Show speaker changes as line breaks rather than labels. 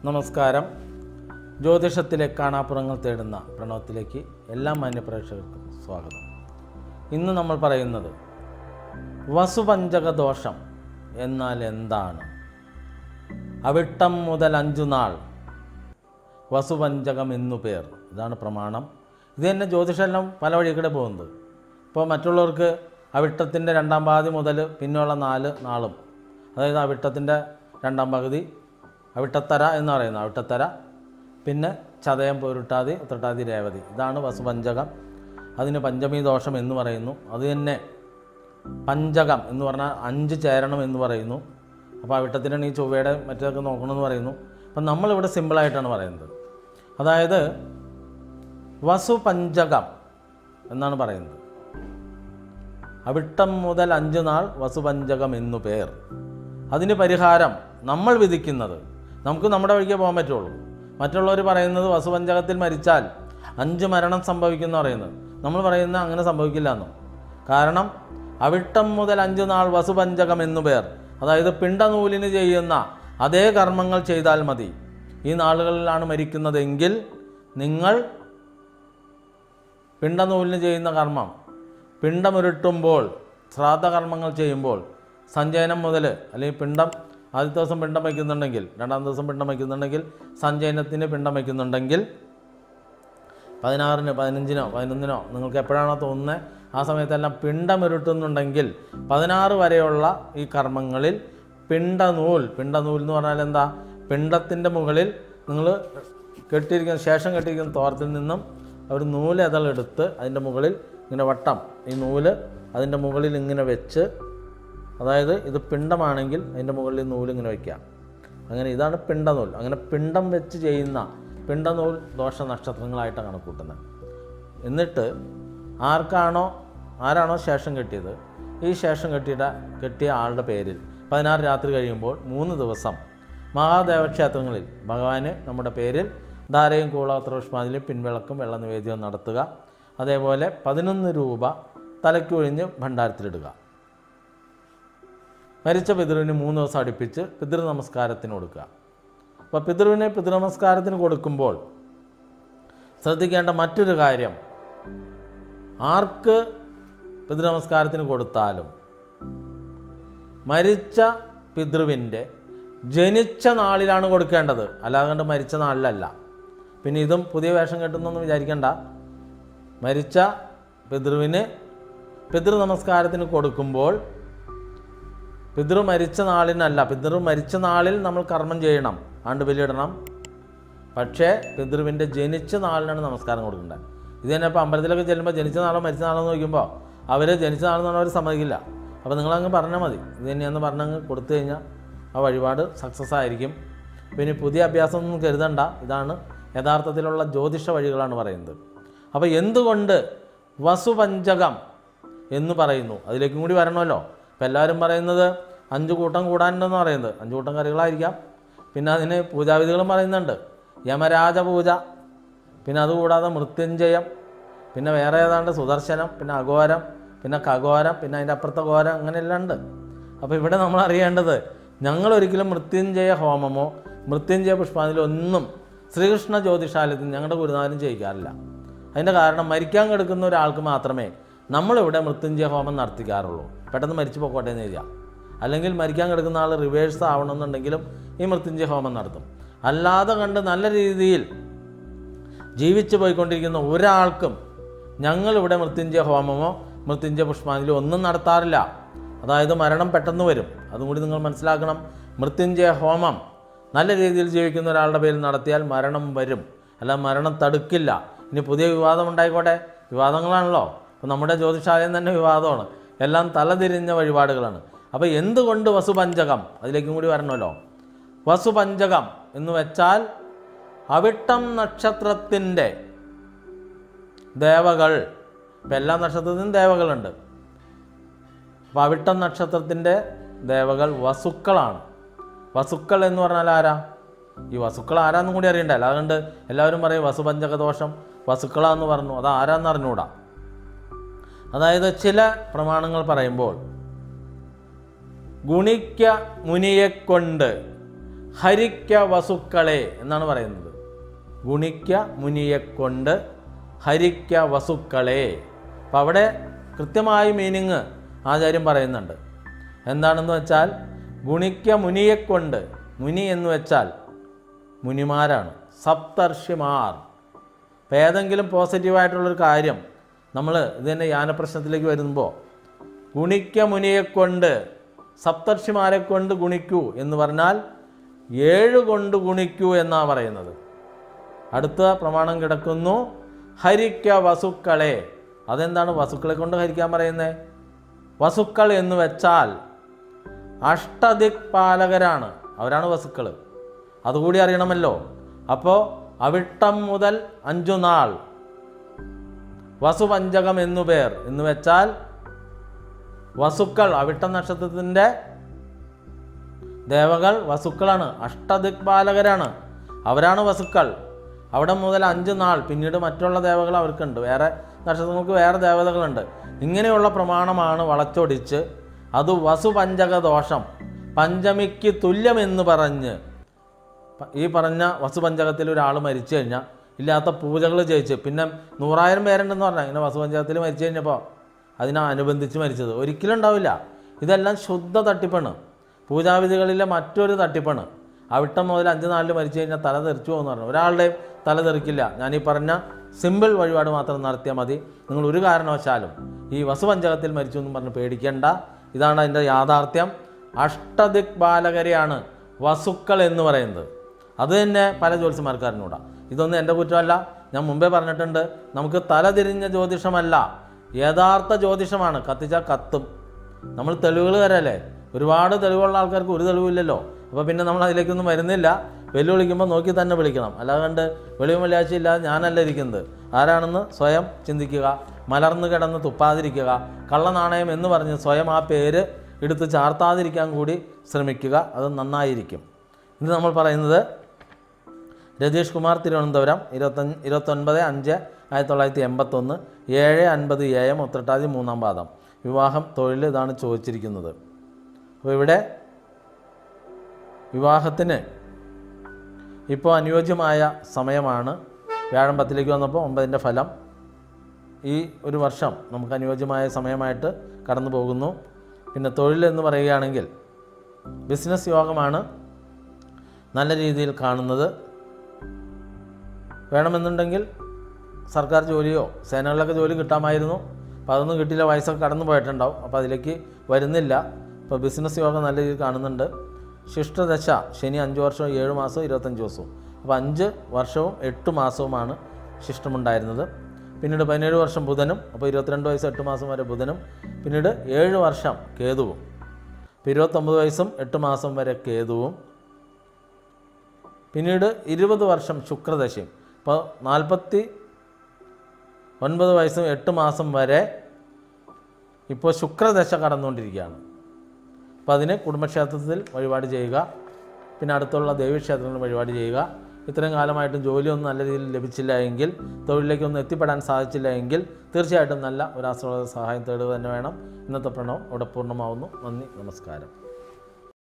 നമസ്കാരം ജ്യോതിഷത്തിലെ കാണാപ്പുറങ്ങൾ തേടുന്ന പ്രണവത്തിലേക്ക് എല്ലാ മാന്യപ്രേക്ഷകർക്കും സ്വാഗതം ഇന്ന് നമ്മൾ പറയുന്നത് വസുപഞ്ചക ദോഷം എന്നാൽ എന്താണ് അവിട്ടം മുതൽ അഞ്ചു നാൾ വസുപഞ്ചകം എന്നു പേർ ഇതാണ് പ്രമാണം ഇത് തന്നെ ജ്യോതിഷമെല്ലാം പല വഴികൂടെ പോകുന്നത് ഇപ്പോൾ മറ്റുള്ളവർക്ക് അവിട്ടത്തിൻ്റെ രണ്ടാം പാതി മുതൽ പിന്നെയുള്ള നാല് നാളും അതായത് അവിട്ടത്തിൻ്റെ രണ്ടാം പകുതി അവിട്ടത്തര എന്ന് പറയുന്നത് അവിട്ടത്തര പിന്നെ ചതയം പൊരുട്ടാതി ഉത്രട്ടാതി രേവതി ഇതാണ് വസുപഞ്ചകം അതിന് പഞ്ചമി ദോഷം എന്ന് പറയുന്നു അത് തന്നെ പഞ്ചകം എന്ന് പറഞ്ഞാൽ അഞ്ച് ചേരണം എന്ന് പറയുന്നു അപ്പോൾ അവിട്ടത്തിനാണ് ഈ ചൊവ്വയുടെ മറ്റേതൊക്കെ നോക്കണമെന്ന് പറയുന്നു അപ്പം നമ്മളിവിടെ സിമ്പിളായിട്ടാണ് പറയുന്നത് അതായത് വസുപഞ്ചകം എന്നാണ് പറയുന്നത് അവിട്ടം മുതൽ അഞ്ച് നാൾ വസുപഞ്ചകം എന്നു പേർ അതിന് പരിഹാരം നമ്മൾ വിധിക്കുന്നത് നമുക്ക് നമ്മുടെ വഴിക്ക് പോകാൻ പറ്റുള്ളൂ മറ്റുള്ളവർ പറയുന്നത് വസുപഞ്ചകത്തിൽ മരിച്ചാൽ അഞ്ച് മരണം സംഭവിക്കുന്നു പറയുന്നത് നമ്മൾ പറയുന്നത് അങ്ങനെ സംഭവിക്കില്ല എന്നോ കാരണം അവിട്ടം മുതൽ അഞ്ച് നാൾ വസുപഞ്ചകം എന്നു പേർ അതായത് പിണ്ടനൂലിന് ചെയ്യുന്ന അതേ കർമ്മങ്ങൾ ചെയ്താൽ മതി ഈ നാളുകളിലാണ് മരിക്കുന്നതെങ്കിൽ നിങ്ങൾ പിണ്ടനൂലിന് ചെയ്യുന്ന കർമ്മം പിണ്ടമുരുട്ടുമ്പോൾ ശ്രാദ്ധകർമ്മങ്ങൾ ചെയ്യുമ്പോൾ സഞ്ചയനം മുതൽ അല്ലെങ്കിൽ പിണ്ടം ആദ്യത്തെ ദിവസം പിണ്ടം വയ്ക്കുന്നുണ്ടെങ്കിൽ രണ്ടാം ദിവസം പിണ്ടം വയ്ക്കുന്നുണ്ടെങ്കിൽ സഞ്ചയനത്തിന് പിണ്ടം വയ്ക്കുന്നുണ്ടെങ്കിൽ പതിനാറിന് പതിനഞ്ചിനോ പതിനൊന്നിനോ നിങ്ങൾക്ക് എപ്പോഴാണോ തോന്നുന്നത് ആ സമയത്തെല്ലാം പിണ്ടമുരുട്ടുന്നുണ്ടെങ്കിൽ പതിനാറ് വരെയുള്ള ഈ കർമ്മങ്ങളിൽ പിണ്ടനൂൽ പിണ്ടനൂൽ എന്ന് പറഞ്ഞാൽ എന്താ പിണ്ടത്തിൻ്റെ മുകളിൽ നിങ്ങൾ കെട്ടിയിരിക്കുന്ന ശേഷം കെട്ടിയിരിക്കുന്ന തോരത്തിൽ നിന്നും ഒരു നൂലെതളെടുത്ത് അതിൻ്റെ മുകളിൽ ഇങ്ങനെ വട്ടം ഈ നൂല് അതിൻ്റെ മുകളിൽ ഇങ്ങനെ വെച്ച് അതായത് ഇത് പിണ്ടമാണെങ്കിൽ അതിൻ്റെ മുകളിൽ ഈ നൂല് ഇങ്ങനെ വയ്ക്കാം അങ്ങനെ ഇതാണ് പിണ്ടനൂൽ അങ്ങനെ പിണ്ടം വെച്ച് ചെയ്യുന്ന പിണ്ടനൂൽ ദോഷ നക്ഷത്രങ്ങളായിട്ടാണ് കണക്കൂട്ടുന്നത് എന്നിട്ട് ആർക്കാണോ ആരാണോ ശേഷം കെട്ടിയത് ഈ ശേഷം കെട്ടിയ കെട്ടിയ ആളുടെ പേരിൽ പതിനാറ് രാത്രി കഴിയുമ്പോൾ മൂന്ന് ദിവസം മഹാദേവ ക്ഷേത്രങ്ങളിൽ ഭഗവാന് നമ്മുടെ പേരിൽ ധാരയും കൂളാത്ര പുഷ്പാഞ്ജലിയും പിൻവിളക്കും വെള്ള നിവേദ്യവും നടത്തുക അതേപോലെ പതിനൊന്ന് രൂപ തലയ്ക്കൊഴിഞ്ഞ് ഭണ്ഡാരത്തിലിടുക മരിച്ച പിതൃവിന് മൂന്ന് ദിവസം അടുപ്പിച്ച് പിതൃ നമസ്കാരത്തിന് കൊടുക്കുക അപ്പോൾ പിതൃവിനെ പിതൃ നമസ്കാരത്തിന് കൊടുക്കുമ്പോൾ ശ്രദ്ധിക്കേണ്ട മറ്റൊരു കാര്യം ആർക്ക് പിതൃ നമസ്കാരത്തിന് കൊടുത്താലും മരിച്ച പിതൃവിൻ്റെ ജനിച്ച നാളിലാണ് കൊടുക്കേണ്ടത് അല്ലാതെ കണ്ട് മരിച്ച നാളിലല്ല പിന്നെ ഇതും പുതിയ വേഷം കെട്ടുന്നൊന്നും വിചാരിക്കണ്ട മരിച്ച പിതൃവിന് പിതൃ നമസ്കാരത്തിന് കൊടുക്കുമ്പോൾ പിതൃ മരിച്ച നാളിനല്ല പിതൃ മരിച്ച നാളിൽ നമ്മൾ കർമ്മം ചെയ്യണം ആണ്ട് ബലിയിടണം പക്ഷേ പിതൃവിൻ്റെ ജനിച്ച നാളിനാണ് നമസ്കാരം കൊടുക്കേണ്ടത് ഇത് തന്നെ ഇപ്പോൾ അമ്പലത്തിലൊക്കെ ചെല്ലുമ്പോൾ ജനിച്ച നാളോ മരിച്ച നാളോ എന്ന് നോക്കുമ്പോൾ അവർ ജനിച്ച നാളെന്ന് പറഞ്ഞാൽ അവർ സമ്മതിക്കില്ല അപ്പോൾ നിങ്ങളങ്ങ് പറഞ്ഞാൽ മതി ഇത് തന്നെയാന്ന് പറഞ്ഞങ്ങ് കൊടുത്തു കഴിഞ്ഞാൽ ആ വഴിപാട് സക്സസ് ആയിരിക്കും പിന്നെ പുതിയ അഭ്യാസമൊന്നും കരുതണ്ട ഇതാണ് യഥാർത്ഥത്തിലുള്ള ജ്യോതിഷ വഴികളാണ് പറയുന്നത് അപ്പോൾ എന്തുകൊണ്ട് വസുപഞ്ചകം എന്ന് പറയുന്നു അതിലേക്കും കൂടി വരണമല്ലോ ഇപ്പം എല്ലാവരും പറയുന്നത് അഞ്ച് കൂട്ടം കൂടാനുണ്ടെന്ന് പറയുന്നത് അഞ്ച് കൂട്ടം കറികളായിരിക്കാം പിന്നെ അതിന് പൂജാവിധികളും പറയുന്നുണ്ട് യമരാജ പൂജ പിന്നെ അതുകൂടാതെ മൃത്യുഞ്ജയം പിന്നെ വേറെ ഏതാണ്ട് സുദർശനം പിന്നെ അഘോരം പിന്നെ ഖഘോരം പിന്നെ അതിൻ്റെ അപ്പുറത്തെ ഘോരം അങ്ങനെയെല്ലാം ഉണ്ട് അപ്പോൾ ഇവിടെ നമ്മൾ അറിയേണ്ടത് ഞങ്ങൾ ഒരിക്കലും മൃത്യുഞ്ജയ ഹോമമോ മൃത്യുഞ്ജയ പുഷ്പാഞ്ജലി ഒന്നും ശ്രീകൃഷ്ണ ജ്യോതിഷാലയത്തിൽ ഞങ്ങളുടെ ഗുരുനാഥനും ചെയ്യിക്കാറില്ല അതിൻ്റെ കാരണം മരിക്കാൻ കിടക്കുന്ന ഒരാൾക്ക് മാത്രമേ നമ്മളിവിടെ മൃത്യുഞ്ജയ ഹോമം നടത്തിക്കാറുള്ളൂ പെട്ടെന്ന് മരിച്ചു പോക്കോട്ടെ എന്ന് എഴുതിയാൽ അല്ലെങ്കിൽ മരിക്കാൻ കിടക്കുന്ന ആൾ റിവേഴ്സ് ആവണമെന്നുണ്ടെങ്കിലും ഈ മൃത്യുഞ്ജയ ഹോമം നടത്തും അല്ലാതെ കണ്ട് നല്ല രീതിയിൽ ജീവിച്ചു പോയിക്കൊണ്ടിരിക്കുന്ന ഒരാൾക്കും ഞങ്ങളിവിടെ മൃത്യുഞ്ജയ ഹോമമോ മൃത്യുഞ്ജയ പുഷ്പാഞ്ജലി ഒന്നും നടത്താറില്ല അതായത് മരണം പെട്ടെന്ന് വരും അതും കൂടി നിങ്ങൾ മനസ്സിലാക്കണം മൃത്യുഞ്ജയ ഹോമം നല്ല രീതിയിൽ ജീവിക്കുന്ന ഒരാളുടെ പേരിൽ നടത്തിയാൽ മരണം വരും അല്ല മരണം തടുക്കില്ല ഇനി പുതിയ വിവാദം ഉണ്ടായിക്കോട്ടെ വിവാദങ്ങളാണല്ലോ അപ്പോൾ നമ്മുടെ ജ്യോതിഷാലയം തന്നെ വിവാദമാണ് എല്ലാം തലതിരിഞ്ഞ വഴിപാടുകളാണ് അപ്പോൾ എന്തുകൊണ്ട് വസുപഞ്ചകം അതിലേക്കും കൂടി വരണമല്ലോ വസുപഞ്ചകം എന്ന് വെച്ചാൽ അവിട്ടം നക്ഷത്രത്തിൻ്റെ ദേവകൾ ഇപ്പം എല്ലാ നക്ഷത്രത്തിനും ദേവകളുണ്ട് അപ്പോൾ അവിട്ടം നക്ഷത്രത്തിൻ്റെ ദേവകൾ വസുക്കളാണ് വസുക്കൾ എന്ന് പറഞ്ഞാൽ ആരാ ഈ വസുക്കൾ ആരാന്നും കൂടി അറിയണ്ടല്ലോ അതുകൊണ്ട് എല്ലാവരും പറയും വസുപഞ്ചക ദോഷം വസുക്കളാന്ന് പറഞ്ഞു അത് ആരാന്ന് അറിഞ്ഞുകൂടാ അതായത് ചില പ്രമാണങ്ങൾ പറയുമ്പോൾ ഗുണിക്ക മുനിയെക്കൊണ്ട് ഹരിക്ക വസുക്കളെ എന്നാണ് പറയുന്നത് ഗുണിക്ക മുനിയെ കൊണ്ട് ഹരിക്ക വസുക്കളെ അപ്പം അവിടെ കൃത്യമായ മീനിങ് ആചാര്യം പറയുന്നുണ്ട് എന്താണെന്ന് വെച്ചാൽ ഗുണിക്ക മുനിയെ കൊണ്ട് മുനി എന്ന് വെച്ചാൽ മുനിമാരാണ് സപ്തർഷിമാർ അപ്പം ഏതെങ്കിലും പോസിറ്റീവായിട്ടുള്ളൊരു കാര്യം നമ്മൾ ഇത് തന്നെ യാനപ്രശ്നത്തിലേക്ക് വരുമ്പോൾ ഗുണിക്ക മുനിയെ കൊണ്ട് സപ്തർഷിമാരെ കൊണ്ട് ഗുണിക്കൂ എന്ന് പറഞ്ഞാൽ ഏഴ് കൊണ്ട് ഗുണിക്കൂ എന്നാണ് പറയുന്നത് അടുത്ത പ്രമാണം കിടക്കുന്നു ഹരിക്ക വസുക്കളെ അതെന്താണ് വസുക്കളെ കൊണ്ട് ഹരിക്കാൻ പറയുന്നത് വസുക്കൾ എന്ന് വെച്ചാൽ അഷ്ടദിക്പാലകരാണ് അവരാണ് വസുക്കൾ അതുകൂടി അറിയണമല്ലോ അപ്പോൾ അവിട്ടം മുതൽ അഞ്ചു നാൾ വസുപഞ്ചകം എന്നു പേർ എന്ന് വെച്ചാൽ വസുക്കൾ അവിട്ടം നക്ഷത്രത്തിൻ്റെ ദേവകൾ വസുക്കളാണ് അഷ്ടദിക്പാലകരാണ് അവരാണ് വസുക്കൾ അവിടെ മുതൽ അഞ്ച് നാൾ പിന്നീട് മറ്റുള്ള ദേവകൾ അവർക്കുണ്ട് വേറെ നക്ഷത്രങ്ങൾക്ക് വേറെ ദേവതകളുണ്ട് ഇങ്ങനെയുള്ള പ്രമാണമാണ് വളച്ചൊടിച്ച് അത് വസുപഞ്ചക ദോഷം പഞ്ചമിക്ക് തുല്യമെന്ന് പറഞ്ഞ് പ- ഈ പറഞ്ഞ വസുപഞ്ചകത്തിൽ ഒരാൾ മരിച്ചു കഴിഞ്ഞാൽ ഇല്ലാത്ത പൂജകൾ ജയിച്ച് പിന്നെ നൂറായിരം പേരുണ്ടെന്ന് പറഞ്ഞാൽ ഇങ്ങനെ വസുപഞ്ചകത്തിൽ മരിച്ചു കഴിഞ്ഞപ്പോൾ അതിനനുബന്ധിച്ച് മരിച്ചത് ഒരിക്കലും ഉണ്ടാവില്ല ഇതെല്ലാം ശുദ്ധ തട്ടിപ്പാണ് പൂജാവിധികളിലെ മറ്റൊരു തട്ടിപ്പാണ് അവിട്ടം മുതൽ അഞ്ച് നാലിൽ മരിച്ചു കഴിഞ്ഞാൽ തല തെറിച്ചു പോകുമെന്ന് പറഞ്ഞു ഒരാളുടെയും തല തെറിക്കില്ല ഞാൻ ഈ പറഞ്ഞ സിമ്പിൾ വഴിപാട് മാത്രം നടത്തിയാൽ മതി നിങ്ങൾ ഒരു കാരണവശാലും ഈ വസുപഞ്ചകത്തിൽ മരിച്ചു എന്ന് പറഞ്ഞ് പേടിക്കേണ്ട ഇതാണ് അതിൻ്റെ യാഥാർത്ഥ്യം അഷ്ടദിക് ബാലകരെയാണ് വസുക്കൾ എന്ന് പറയുന്നത് അത് തന്നെ പല ജ്യോത്സ്യന്മാർക്ക് അറിഞ്ഞൂടാ ഇതൊന്നും എൻ്റെ കുറ്റമല്ല ഞാൻ മുമ്പേ പറഞ്ഞിട്ടുണ്ട് നമുക്ക് തലതിരിഞ്ഞ ജ്യോതിഷമല്ല യഥാർത്ഥ ജ്യോതിഷമാണ് കത്തിച്ചാൽ കത്തും നമ്മൾ തെളിവുകൾ തരല്ലേ ഒരുപാട് തെളിവുള്ള ആൾക്കാർക്ക് ഒരു തെളിവില്ലല്ലോ അപ്പോൾ പിന്നെ നമ്മൾ അതിലേക്കൊന്നും വരുന്നില്ല വെല്ലുവിളിക്കുമ്പോൾ നോക്കി തന്നെ വിളിക്കണം അല്ലാതെ കണ്ട് വെളിവും വെള്ളിയാഴ്ചയില്ലാതെ ഞാനല്ല ഇരിക്കുന്നത് ആരാണെന്ന് സ്വയം ചിന്തിക്കുക മലർന്നു കിടന്ന് തുപ്പാതിരിക്കുക കള്ളനാണയം എന്ന് പറഞ്ഞ് സ്വയം ആ പേര് എടുത്ത് ചാർത്താതിരിക്കാൻ കൂടി ശ്രമിക്കുക അത് നന്നായിരിക്കും ഇത് നമ്മൾ പറയുന്നത് രതീഷ് കുമാർ തിരുവനന്തപുരം ഇരുപത്തഞ്ച് ഇരുപത്തൊൻപത് അഞ്ച് ആയിരത്തി തൊള്ളായിരത്തി എൺപത്തൊന്ന് ഏഴ് അൻപത് എ എം ഉത്രട്ടാതി മൂന്നാം പാദം വിവാഹം തൊഴിൽ ഇതാണ് ചോദിച്ചിരിക്കുന്നത് അപ്പോൾ ഇവിടെ വിവാഹത്തിന് ഇപ്പോൾ അനുയോജ്യമായ സമയമാണ് വ്യാഴം പത്തിലേക്ക് വന്നപ്പോൾ ഒമ്പതിൻ്റെ ഫലം ഈ ഒരു വർഷം നമുക്ക് അനുയോജ്യമായ സമയമായിട്ട് കടന്നു പോകുന്നു പിന്നെ തൊഴിൽ എന്ന് പറയുകയാണെങ്കിൽ ബിസിനസ് യോഗമാണ് നല്ല രീതിയിൽ കാണുന്നത് വേണമെന്നുണ്ടെങ്കിൽ സർക്കാർ ജോലിയോ സേനകളിലൊക്കെ ജോലി കിട്ടാമായിരുന്നു അപ്പോൾ അതൊന്നും കിട്ടിയില്ല വയസ്സൊക്കെ കടന്നു പോയിട്ടുണ്ടാവും അപ്പോൾ അതിലേക്ക് വരുന്നില്ല ഇപ്പോൾ ബിസിനസ് യോഗം നല്ല രീതിയിൽ കാണുന്നുണ്ട് ശിഷ്ടദശ ശനി അഞ്ച് വർഷവും ഏഴ് മാസവും ഇരുപത്തഞ്ച് ദിവസവും അപ്പോൾ അഞ്ച് വർഷവും എട്ട് മാസവുമാണ് ശിഷ്ടമുണ്ടായിരുന്നത് പിന്നീട് പതിനേഴ് വർഷം ബുധനും അപ്പോൾ ഇരുപത്തിരണ്ട് വയസ്സ് എട്ട് മാസം വരെ ബുധനും പിന്നീട് ഏഴ് വർഷം കേതുവും ഇപ്പോൾ ഇരുപത്തൊമ്പത് വയസ്സും എട്ട് മാസം വരെ കേതുവും പിന്നീട് ഇരുപത് വർഷം ശുക്രദശയും ഇപ്പോൾ നാൽപ്പത്തി ഒൻപത് വയസ്സും എട്ട് മാസം വരെ ഇപ്പോൾ ശുക്രദശ കടന്നുകൊണ്ടിരിക്കുകയാണ് അപ്പോൾ അതിന് കുടുംബക്ഷേത്രത്തിൽ വഴിപാട് ചെയ്യുക പിന്നെ അടുത്തുള്ള ദേവീക്ഷേത്രങ്ങളിൽ വഴിപാട് ചെയ്യുക ഇത്രയും കാലമായിട്ടും ജോലിയൊന്നും നല്ല രീതിയിൽ ലഭിച്ചില്ല എങ്കിൽ തൊഴിലിലേക്കൊന്നും എത്തിപ്പെടാൻ സാധിച്ചില്ല എങ്കിൽ തീർച്ചയായിട്ടും നല്ല ഒരു ആശ്രമ സഹായം തേടുക തന്നെ വേണം ഇന്നത്തെ പ്രണവം ഇവിടെ പൂർണ്ണമാവുന്നു നന്ദി നമസ്കാരം